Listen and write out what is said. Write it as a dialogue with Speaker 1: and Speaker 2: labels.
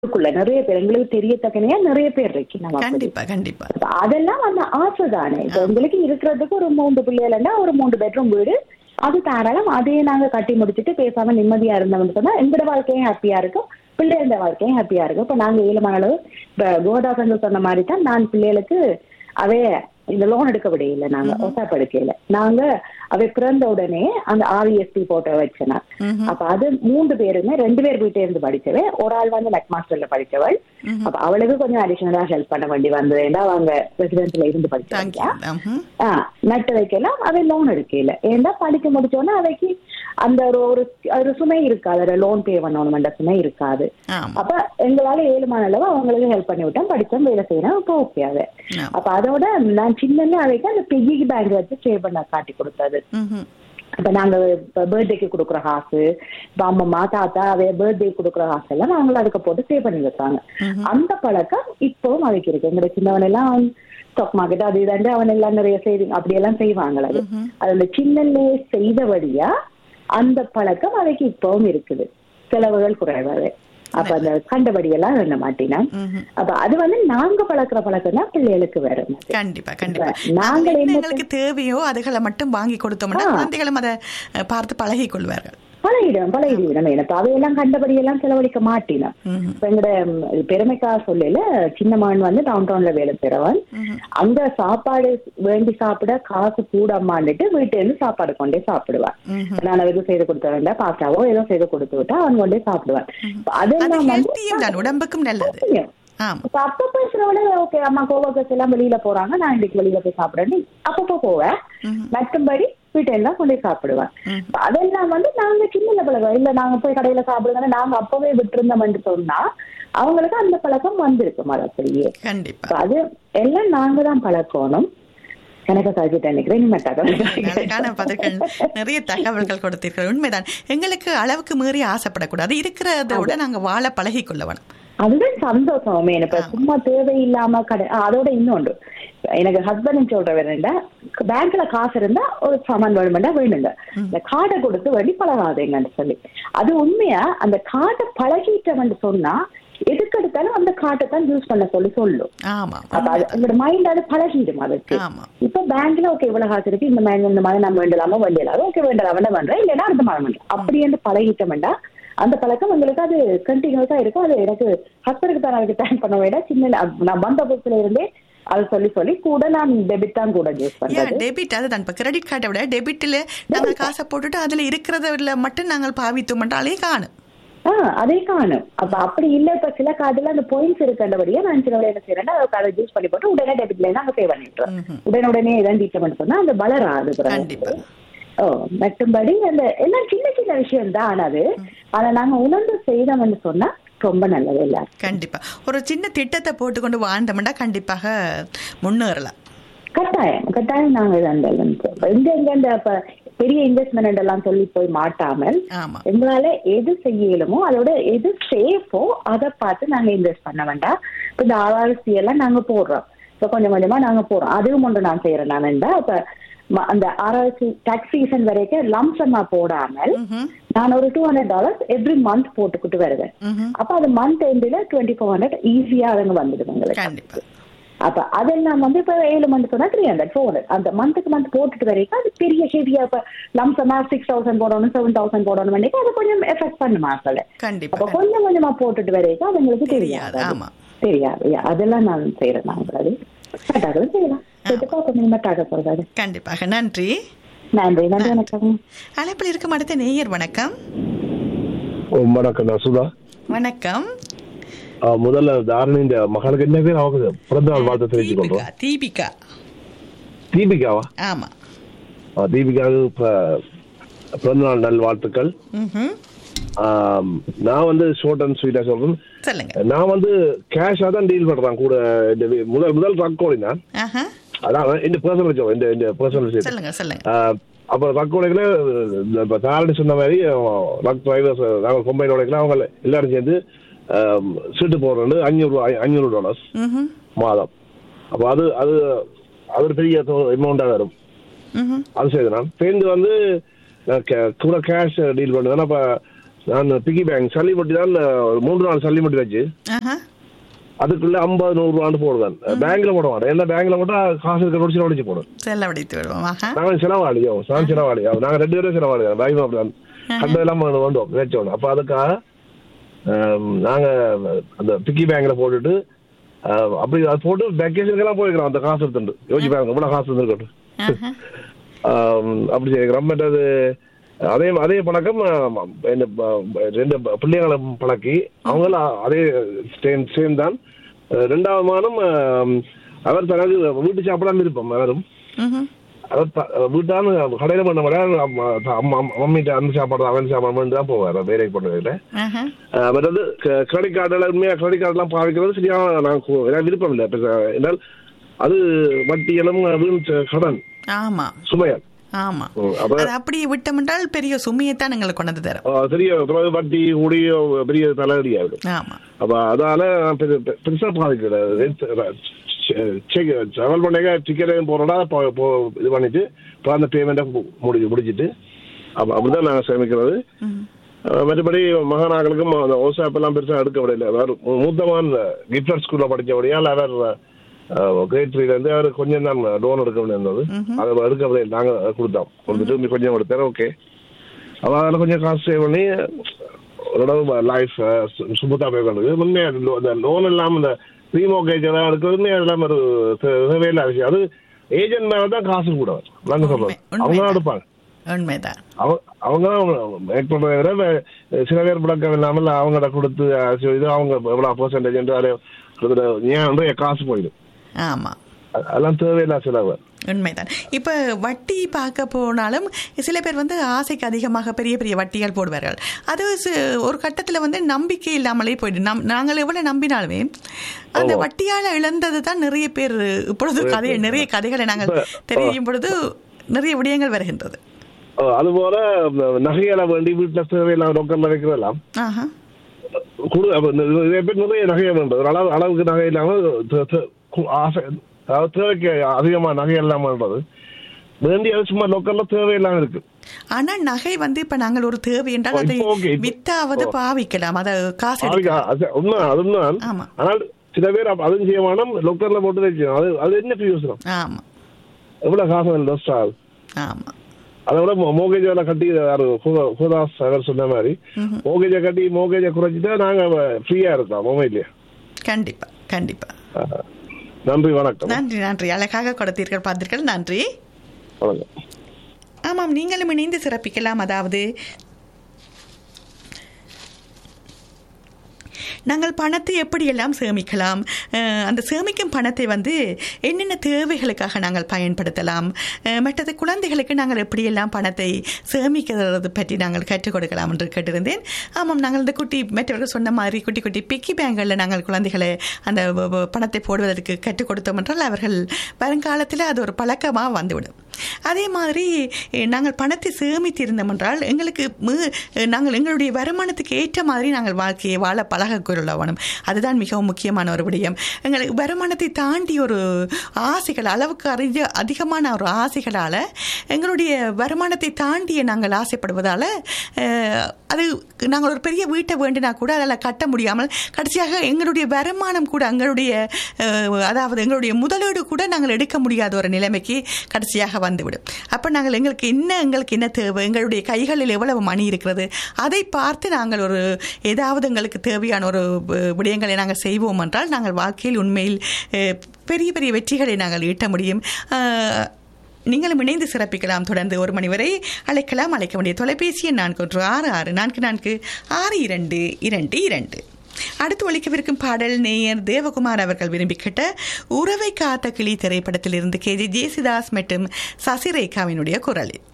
Speaker 1: இதுக்குள்ள நிறைய பேர் எங்களுக்கு தெரியத்தக்கனையா நிறைய பேர் இருக்கு நம்ம அப்படி.
Speaker 2: கண்டிப்பா கண்டிப்பா
Speaker 1: அப்ப அதெல்லாம் அந்த ஆசை தானே இப்ப உங்களுக்கு இருக்கிறதுக்கு ஒரு மூன்று பிள்ளைகள்னா ஒரு மூன்று பெட்ரூம் வீடு அது தாராளம் அதையே நாங்க கட்டி முடிச்சிட்டு பேசாம நிம்மதியா இருந்தோம்னு சொன்னா எங்களோட வாழ்க்கையும் ஹாப்பியா இருக்கும் பிள்ளைகளோட வாழ்க்கையும் ஹாப்பியா இருக்கும் இப்ப நாங்க ஏழுமான அளவு இப்ப கோதாசங்கள் சொன்ன மாதிரி தான் நான் பிள்ளைகளுக்கு அவே இந்த லோன் எடுக்க விடையில நாங்க ஒசாப் எடுக்கல நாங்க அவை பிறந்த உடனே அந்த ஆர்இஎஸ்டி போட்டோ வச்சேன் நான். அப்ப அது மூன்று பேருமே ரெண்டு பேர் வீட்டே இருந்து படிச்சவன் ஒரு ஆள் வந்து நெட் மாஸ்டர்ல படிச்சவள் அப்ப அவளுக்கு கொஞ்சம் அடிஷனலா ஹெல்ப் பண்ண வேண்டி வந்தது ஏன்னா அவங்க ரெசிடென்ட்ல இருந்து
Speaker 2: தேங்க்யூ
Speaker 1: படிச்சாங்க ஆ, நட்டு வைக்கலாம் அவன் லோன் எடுக்கல ஏன்னா படிக்க முடிச்சோன்னா அவைக்கு அந்த ஒரு ஒரு ஒரு சுமை இருக்காது ஒரு லோன் பே பண்ணணும் என்ற சுமை இருக்காது
Speaker 2: ஆமா
Speaker 1: அப்ப எங்களால ஏழுமான அளவு அவங்களுக்கு ஹெல்ப் பண்ணி விட்டோம் படிச்சோம் வேலை செய்யறோம் அப்போ ஓகே அது
Speaker 2: ஆமா.
Speaker 1: அப்ப அதோட நான் சின்ன அவைக்கு அந்த பிகி பேங்க் வச்சு சேவ் பண்ண காட்டி கொடுத்தது
Speaker 2: ம்ஹும்.
Speaker 1: இப்ப நாங்க இப்ப பர்த்டேக்கு கொடுக்குற காசு இப்ப அம்மம்மா தாத்தா அவைய பர்த்டே கொடுக்குற காசு எல்லாம் நாங்களும் அதுக்கு போட்டு சேவ் பண்ணி வைப்பாங்க அந்த பழக்கம் இப்பவும் அவைக்கு இருக்கு எங்க சின்னவன் எல்லாம் ஸ்டாக் மார்க்கெட் அது இதாண்டு அவன் எல்லாம் நிறைய சேவிங் அப்படியெல்லாம் செய்வாங்களே அது அது அந்த சின்னலே செய்தபடியா அந்த பழக்கம் அவைக்கு இப்பவும் இருக்குது செலவுகள் குறைவாது அப்ப அந்த கண்டபடியெல்லாம் எண்ண மாட்டினா
Speaker 2: ம்ஹும்.
Speaker 1: அப்ப அது வந்து நாங்க பழக்கிற பழக்கம் தான் பிள்ளைகளுக்கு வரும் அது.
Speaker 2: கண்டிப்பா கண்டிப்பா
Speaker 1: நாங்கள்
Speaker 2: அதுல என்ன
Speaker 1: என்ன
Speaker 2: எங்களுக்கு தேவையோ அதுகளை மட்டும் வாங்கி கொடுத்தோம்னா
Speaker 1: ஆ.
Speaker 2: குழந்தைகளும் அதை அஹ், பார்த்து பழகிக் கொள்வார்கள்
Speaker 1: பழகிடும் பழகிடும் எனக்கு அவையெல்லாம் கண்டபடியெல்லாம் செலவழிக்க மாட்டினோம்
Speaker 2: ம்ஹும்.
Speaker 1: இப்ப எங்கட ம், பெருமைக்காக சொல்லல சின்ன மகன் வந்து டவுன் டவுன்ல வேலை செய்றவன் அங்க சாப்பாடு வேண்டி சாப்பிட காசு கூடமாண்டுட்டு வீட்டுல இருந்து சாப்பாடு கொண்டே சாப்பிடுவான்
Speaker 2: ம்ஹும்.
Speaker 1: நான் எதுவும் செய்து கொடுத்த வேண்டாம் பாஸ்டாவோ ஏதோ செய்து கொடுத்து விட்டா அவன் கொண்டே சாப்பிடுவான் இப்ப
Speaker 2: அது
Speaker 1: அதெல்லாம் வந்து
Speaker 2: ஹெல்த்தியும் தான் உடம்புக்கும் நல்லது
Speaker 1: தெரியும்.
Speaker 2: ஆமா
Speaker 1: இப்ப அப்ப பேசுறவட ஓகே அம்மா கோவக்கஸ் எல்லாம் வெளியில போறாங்க நான் இன்னைக்கு வெளியில போய் சாப்பிடணும் அப்பப்போ போவேன் மற்றும்படி வீட்டை எல்லாம் கொண்டு போய் சாப்பிடுவேன் இப்ப அதெல்லாம் வந்து நாங்க சின்ன பழக்கம் இல்ல நாங்க போய் கடையில சாப்பிடுங்க நாங்க அப்பவே விட்டுருந்தோம்னு சொன்னா அவங்களுக்கு அந்த பழக்கம் வந்திருக்கும் அது அப்படியே
Speaker 2: கண்டிப்பா
Speaker 1: இப்ப அது எல்லாம் நாங்க தான் பழக்கணும் எனக்கு கழிச்சுட்டு நினைக்கிறேன்
Speaker 2: அழகான பதில்கள் நிறைய தகவல்கள் கொடுத்தீர்கள் உண்மைதான் எங்களுக்கு அளவுக்கு மீறி ஆசைப்படக்கூடாது இருக்கிறத விட நாங்க வாழ பழகி கொள்ள வேணும்
Speaker 1: அதுதான் சந்தோஷமே எனக்கு சும்மா தேவையில்லாம கடை ஆ, அதோட இன்னொன்று எனக்கு ஹஸ்பண்ட் சொல்ற வேணுண்டா பேங்க்ல காசு இருந்தா ஒரு சாமான் வேணுமெண்டா வேணுங்க இந்த கார்டை கொடுத்து வழி பழகாதீங்கன்னு சொல்லி அது உண்மையா அந்த கார்டை பழகிட்டவன் சொன்னா எதுக்கு எடுத்தாலும் அந்த கார்டை தான் யூஸ் பண்ண சொல்லி சொல்லும்
Speaker 2: ஆமா
Speaker 1: அப்ப அது உங்களோட மைண்ட் அது பழகிடும் அதுக்கு
Speaker 2: ஆமா
Speaker 1: இப்ப பேங்க்ல ஓகே இவ்வளவு காசு இருக்கு இந்த மாதிரி இந்த மாதிரி நம்ம வேண்டலாமோ வேண்டியலாமோ ஓகே வேண்டலாம் வேண்டாம் பண்றேன் இல்லைன்னா அடுத்த மாதம் பண்றேன் அப்படி என்று பழகிட்டோம்டா அந்த பழக்கம் உங்களுக்கு அது கண்டினியூஸா இருக்கும் அது எனக்கு ஹஸ்பண்டுக்கு தான் அதுக்கு தேங்க் பண்ண விட சின்ன நான் வந்த புதுசுல இருந்தே அது சொல்லி சொல்லி கூட நான் டெபிட் தான் கூட யூஸ் பண்றது
Speaker 2: டெபிட் அதுதான் இப்ப கிரெடிட் கார்டை விட டெபிட்ல நாங்க காசை போட்டுட்டு அதுல இருக்கிறதுல மட்டும் நாங்கள் பாவித்தோம் என்றாலே காணும்
Speaker 1: ஆஹ் அதே காணும் அப்ப அப்படி இல்ல இப்ப சில கார்டுல அந்த பாயிண்ட்ஸ் இருக்கின்றபடியே நான் சில என்ன செய்யறேன்னா அதை யூஸ் பண்ணி போட்டு உடனே டெபிட்ல நாங்க சேவ் பண்ணிட்டுறோம் உடனே உடனே இதான் டீட்மெண்ட் சொன்னா அந்த வளராது பிறகு.
Speaker 2: கண்டிப்பா
Speaker 1: ஓ மற்றும்படி அந்த எல்லாம் சின்ன சின்ன விஷயம் தான் அது ஆனா நாங்க உணர்ந்து செய்தோம்னு சொன்னா ரொம்ப நல்லது எல்லாரும்
Speaker 2: கண்டிப்பா ஒரு சின்ன திட்டத்தை போட்டுக்கொண்டு வாழ்ந்தோம்னா கண்டிப்பாக முன்னேறலாம்
Speaker 1: கட்டாயம் கட்டாயம் நாங்க அந்த எங்க எங்க இந்த இப்ப பெரிய இன்வெஸ்ட்மெண்ட் எல்லாம் சொல்லி போய் மாட்டாமல்
Speaker 2: ஆமா
Speaker 1: எங்களால எது செய்யலுமோ அதோட எது சேஃபோ அதை பார்த்து நாங்க இன்வெஸ்ட் பண்ண வேண்டாம் இப்ப இந்த ஆர்ஆர்சி எல்லாம் நாங்க போடுறோம் இப்ப கொஞ்சம் கொஞ்சமா நாங்க போறோம் அதுவும் ஒன்று நான் செய்யறேன் நான் இப்ப ம- அந்த ஆர்ஆர்சி டாக்ஸ் சீசன் வரைக்கும் லம்சமா போடாமல்
Speaker 2: ம்ஹும்.
Speaker 1: நான் ஒரு two hundred dollars every month போட்டுக்கிட்டு வருவேன்
Speaker 2: ம்ஹும்.
Speaker 1: அப்ப அது மந்த் எண்டில் டுவெண்ட்டி ஃபோர் ஹண்ட்ரட் ஈஸியா அவங்க வந்துடும் உங்களுக்கு
Speaker 2: கண்டிப்பா
Speaker 1: அப்ப அதெல்லாம் வந்து இப்ப ஏழு மந்த் சொன்னா த்ரீ ஹண்ட்ரட் ஃபோர் ஹண்ட்ரட் அந்த மந்த்துக்கு மந்த் போட்டுட்டு வரைக்கும் அது பெரிய ஹெவியா இப்ப லம்சமா சிக்ஸ் தௌசண்ட் போடணும் செவன் தௌசண்ட் போடணும் வேண்டிய அது கொஞ்சம் எஃபெக்ட் பண்ணுமா சொல்ல
Speaker 2: கண்டிப்பா
Speaker 1: அப்ப கொஞ்சம் கொஞ்சமா போட்டுட்டு வரைக்கும் அவங்களுக்கு
Speaker 2: தெரியாது,
Speaker 1: தெரியாது
Speaker 2: ஆமா.
Speaker 1: தெரியாது Yeah, அதெல்லாம் நான் செய்யறேன் நான் அது கட்டாக்களும் செய்யலாம் செத்துக்கோ கொஞ்சம் மட்டாக சொல்றது
Speaker 2: கண்டிப்பாக நன்றி
Speaker 1: நன்றி நன்றி வணக்கம்
Speaker 2: அழைப்பில் இருக்கும் அடுத்த நேயர் வணக்கம்
Speaker 3: ஓ, வணக்கம் நான் சுதா
Speaker 2: வணக்கம்
Speaker 3: ஆ, முதல்ல தாரணி இந்த மகனுக்கு என்ன பேர் அவங்க பிறந்த நாள் வாழ்த்து தெரிவித்துக்
Speaker 2: தீபிகா
Speaker 3: கொள்றோம்
Speaker 2: தீபிகா
Speaker 3: தீபிகாவா
Speaker 2: ஆமா
Speaker 3: ஆ, தீபிகாவுக்கு ப- பிறந்த நாள் நல் வாழ்த்துக்கள்
Speaker 2: ம்ஹும்.
Speaker 3: ஆம், நான் வந்து ஷோர்ட் அண்ட் ஸ்வீட்டா சொல்றேன்
Speaker 2: சொல்லுங்க
Speaker 3: நான் வந்து கேஷா தான் டீல் பண்றேன் கூட இந்த வி- முதல் முதல் ரக்கோடி நான்
Speaker 2: ஆஹா.
Speaker 3: அதான் இந்த பர்சனல் ஜாப் இந்த இந்த பர்சனல் விஷயம்
Speaker 2: சொல்லுங்க சொல்லுங்க
Speaker 3: அப்போ ரக்கோடைகளை இப்போ தாரணி சொன்ன மாதிரி ரக் டிரைவர்ஸ் நாங்கள் கொம்பைன் உடைக்கலாம் அவங்க எல்லாரும் சேர்ந்து ஆம், சீட்டு போடுறது அஞ்சூறு அஞ்சூறு டாலர்ஸ்
Speaker 2: ம்ஹும்.
Speaker 3: மாதம் அப்போ அது அது அது ஒரு பெரிய அமௌண்ட்டாக வரும்
Speaker 2: ம்ஹும்.
Speaker 3: அது செய்து நான் சேர்ந்து வந்து நான் கே- கூட கேஷ் டீல் பண்ணுவேன் அப்போ நான் பிகி பேங்க் சல்லிமட்டி தான் அஹ், ஒரு மூன்று நாள் சல்லிமட்டி வச்சு
Speaker 2: ஆஹா
Speaker 3: அதுக்குள்ள ஐம்பது நூறு ரூபான்னு போடுவேன் பேங்க்ல போட மாட்டேன் என்ன பேங்க்ல போட்டா காசு இருக்கிற முடிச்சு உடச்சு போடும்
Speaker 2: செல்ல வடித்து விடுவோம் ஆஹா
Speaker 3: நாங்க செலவாளியோ நான் செலவாளி நாங்க ரெண்டு பேரும் செலவாளி பயமா அப்படிதான் கண்டதெல்லாம் வேண்டோம் வச்சோம் அப்ப அதுக்காக ஆம், நாங்க அந்த பிக்கி பேங்க்ல போட்டுட்டு ஆ, அப்படி அது போட்டு வெக்கேஷனுக்கெல்லாம் போயிருக்கிறோம் அந்த காசு எடுத்துட்டு யோசிச்சு பாருங்க இவ்வளவு காசு இருந்திருக்கட்டும்
Speaker 2: ஆஹா
Speaker 3: ஆம், அப்படி செய்கிறோம் மற்றது அதே அதே பழக்கம் ஆம், இந்த ப- ரெண்டு ப- பிள்ளைகளை பழக்கி அவங்களும் அதே சேம் சேம் தான் அஹ், ரெண்டாவது மாதம் ஆம், அவர் தனது வீட்டு சாப்பிடாம இருப்போம் அவரும்
Speaker 2: ம்ஹும்.
Speaker 3: அவர் த- வீட்டான கடையில் பண்ண மாட்டா மம்மிட்ட அந்த சாப்பாடு அவன் சாப்பாடு தான் போவார் வேலைக்கு போனதில்லை
Speaker 2: ஆஹா
Speaker 3: மற்றது கிரெடிட் கார்டில் உண்மையாக கிரெடிட் கார்டெலாம் பாவிக்கிறது சரியான நான் கு- எனக்கு விருப்பம் இல்லை இப்ப, என்னால் அது வட்டியலும் வீண் ச- கடன்
Speaker 2: ஆமா
Speaker 3: சுமையல்
Speaker 2: ஆமா
Speaker 3: ம், அப்ப
Speaker 2: அது அப்படியே விட்டோம்னால் பெரிய சுமையைத்தான் எங்களுக்கு கொண்டு வந்து தரும்
Speaker 3: ஆ, பெரிய பிறகு வட்டி கூடிய பெரிய தலைவலியாக இருக்கும்
Speaker 2: ஆமா
Speaker 3: அப்ப அதால நான் பெரு- பெ- பெருசா பாதிக்கல டிராவல் பண்ணேங்க டிக்கெட் போறோம்னா போ- போ- இது பண்ணிட்டு இப்போ அந்த பேமெண்ட்டை முடிஞ்சு முடிச்சிட்டு அப்ப அப்படிதான் நாங்க சேமிக்கிறது
Speaker 2: ம்.
Speaker 3: அஹ் மற்றபடி மகானாக்களுக்கும் அந்த ஓசாப் எல்லாம் பெருசா எடுக்க விடல அவர் மூத்தமான் கிஃப்டர் ஸ்கூல்ல படிச்சபடியால் அவர் கிரேட் த்ரீல இருந்து அவர் கொஞ்சம் தான் லோன் எடுக்க வேண்டியிருந்தது அதை எடுக்க விடல நாங்க கொடுத்தோம் கொடுத்துட்டு இன்னும் கொஞ்சம் கொடுத்தாரு ஓகே அவ அதில் கொஞ்சம் காசு சேவ் பண்ணி ஓரளவு லைஃப் சுமத்தா போய் கொண்டு உண்மையா lo- இந்த லோன் இல்லாம இந்த ரீமோகேஜ் எல்லாம் எடுக்கிறது உண்மையா எல்லாம் ஒரு தே- தேவையில்லாத விஷயம் அது ஏஜென்ட் மேல தான் காசு கூட நாங்க சொல்றோம்
Speaker 2: உண்மை-
Speaker 3: அவங்க தான்
Speaker 2: உண்மைதான்.
Speaker 3: எடுப்பாங்க
Speaker 2: உண்மைதான்
Speaker 3: அவங்க அவங்க தான் மேக் பண்றதை விட வே- சில பேர் விளக்கம் இல்லாமல் அவங்கள்ட்ட கொடுத்து அஹ், இது அவங்க எவ்வளவு பர்சன்டேஜ் என்று அதை கொடுத்துட்டு ஏன் நிறைய காசு போயிடும்
Speaker 2: ஆமா
Speaker 3: அ- அதெல்லாம் தேவையில்லாத செலவு
Speaker 2: உண்மைதான் இப்ப வட்டி பார்க்க போனாலும் சில பேர் வந்து ஆசைக்கு அதிகமாக பெரிய பெரிய வட்டிகள் போடுவார்கள் அது சி- ஒரு கட்டத்துல வந்து நம்பிக்கை இல்லாமலே போயிடும் நம் நாங்கள் எவ்வளவு நம்பினாலுமே அந்த வட்டியால இழந்தது தான் நிறைய பேர் இப்பொழுது கதை நிறைய கதைகளை நாங்கள் தெரியும் பொழுது நிறைய விடயங்கள் வருகின்றது
Speaker 3: அஹ், அதுபோல இந்த நகைகளை வேண்டி வீட்டுல தேவையில்லாம ரொக்கம் வைக்கிறதெல்லாம்
Speaker 2: ஆஹா
Speaker 3: குடு அப்ப இந்த- நிறைய பேர் நிறைய நகையை வேண்டது அளவு அளவுக்கு நகை இல்லாம தே- தே- கு- ஆசை அதாவது தேவைக்கு அதிகமா நகை இல்லாம வேண்டது வேண்டியது சும்மா லோக்கல்ல தேவையில்லாம இருக்கு
Speaker 2: ஆனா நகை வந்து இப்ப நாங்கள் ஒரு தேவை என்றால் அதை
Speaker 3: இப்போ okay, இப்போ-
Speaker 2: வித்தாவது பாவிக்கலாம் அதை காசு
Speaker 3: அதுக்கு
Speaker 2: எடுக்கலாம்.
Speaker 3: அது உண்மை அது உண்மைதான்
Speaker 2: ஆமா.
Speaker 3: ஆனால் சில பேர் அப்ப அதுவும் செய்ய வேணாம் லோக்கல்ல போட்டு வச்சு அது அது என்ன யோசனம்
Speaker 2: ஆமா
Speaker 3: எவ்வளவு காசு டஸ்ட் ஆகுது
Speaker 2: ஆமா
Speaker 3: அதை விட மோகேஜ் வேலை கட்டி யாரு ஹுதா- ஹுதாஸ் அவர் சொன்ன மாதிரி மோகேஜை கட்டி மோகேஜை குறைச்சிட்டா நாங்க ஃப்ரீயா இருக்கோம் மொபைல்லையே
Speaker 2: கண்டிப்பா கண்டிப்பா
Speaker 3: நன்றி வணக்கம்
Speaker 2: நன்றி நன்றி அழகாக கொடுத்தீர்கள் பார்த்தீர்கள் நன்றி
Speaker 3: வணக்கம்
Speaker 2: ஆமாம் நீங்களும் இணைந்து சிறப்பிக்கலாம் அதாவது நாங்கள் பணத்தை எப்படியெல்லாம் சேமிக்கலாம் அஹ், அந்த சேமிக்கும் பணத்தை வந்து என்னென்ன தேவைகளுக்காக நாங்கள் பயன்படுத்தலாம் அஹ், மற்றது குழந்தைகளுக்கு நாங்கள் எப்படியெல்லாம் பணத்தை சேமிக்கிறது பற்றி நாங்கள் கற்றுக் கொடுக்கலாம் என்று கேட்டிருந்தேன் ஆமாம் நாங்கள் இந்த குட்டி மற்றவர்கள் சொன்ன மாதிரி குட்டி குட்டி பிக்கி பேங்களில் நாங்கள் குழந்தைகளை அந்த வ- வ- பணத்தை போடுவதற்கு கற்றுக் கொடுத்தோம் என்றால் அவர்கள் வருங்காலத்தில் அது ஒரு பழக்கமாக வந்துவிடும் அதே மாதிரி அஹ், நாங்கள் பணத்தை சேமித்திருந்தோம் என்றால் எங்களுக்கு மு- அஹ், நாங்கள் எங்களுடைய வருமானத்துக்கு ஏற்ற மாதிரி நாங்கள் வாழ்க்கையை வாழ பழகக்கொள்ளணும் அதுதான் மிகவும் முக்கியமான ஒரு விடயம் எங்களுக்கு வருமானத்தை தாண்டி ஒரு ஆசைகள் அளவுக்கு அறிஞ்ச அதிகமான ஒரு ஆசைகளால் எங்களுடைய வருமானத்தை தாண்டிய நாங்கள் ஆசைப்படுவதால் அஹ், அது நாங்கள் ஒரு பெரிய வீட்டை வேண்டினா கூட அதில் கட்ட முடியாமல் கடைசியாக எங்களுடைய வருமானம் கூட எங்களுடைய அஹ், அதாவது எங்களுடைய முதலீடு கூட நாங்கள் எடுக்க முடியாத ஒரு நிலைமைக்கு கடைசியாக வந்துவிடும் அப்போ நாங்கள் எங்களுக்கு என்ன எங்களுக்கு என்ன தேவை எங்களுடைய கைகளில் எவ்வளவு மணி இருக்கிறது அதை பார்த்து நாங்கள் ஒரு ஏதாவது எங்களுக்கு தேவையான ஒரு வி- விடயங்களை நாங்கள் செய்வோம் என்றால் நாங்கள் வாழ்க்கையில் உண்மையில் அஹ், பெரிய பெரிய வெற்றிகளை நாங்கள் ஈட்ட முடியும் அஹ், நீங்களும் இணைந்து சிறப்பிக்கலாம் தொடர்ந்து ஒரு மணி வரை அழைக்கலாம் அழைக்க வேண்டிய தொலைபேசி எண் நான்கு ஒன்று ஆறு ஆறு நான்கு நான்கு ஆறு இரண்டு இரண்டு இரண்டு அடுத்து ஒழிக்கவிருக்கும் பாடல் நேயர் தேவகுமார் அவர்கள் விரும்பி கேட்ட உறவை காத்த கிளி திரைப்படத்திலிருந்து கே ஜே ஜேசுதாஸ் மற்றும் சசிரேகாவினுடைய குரலில்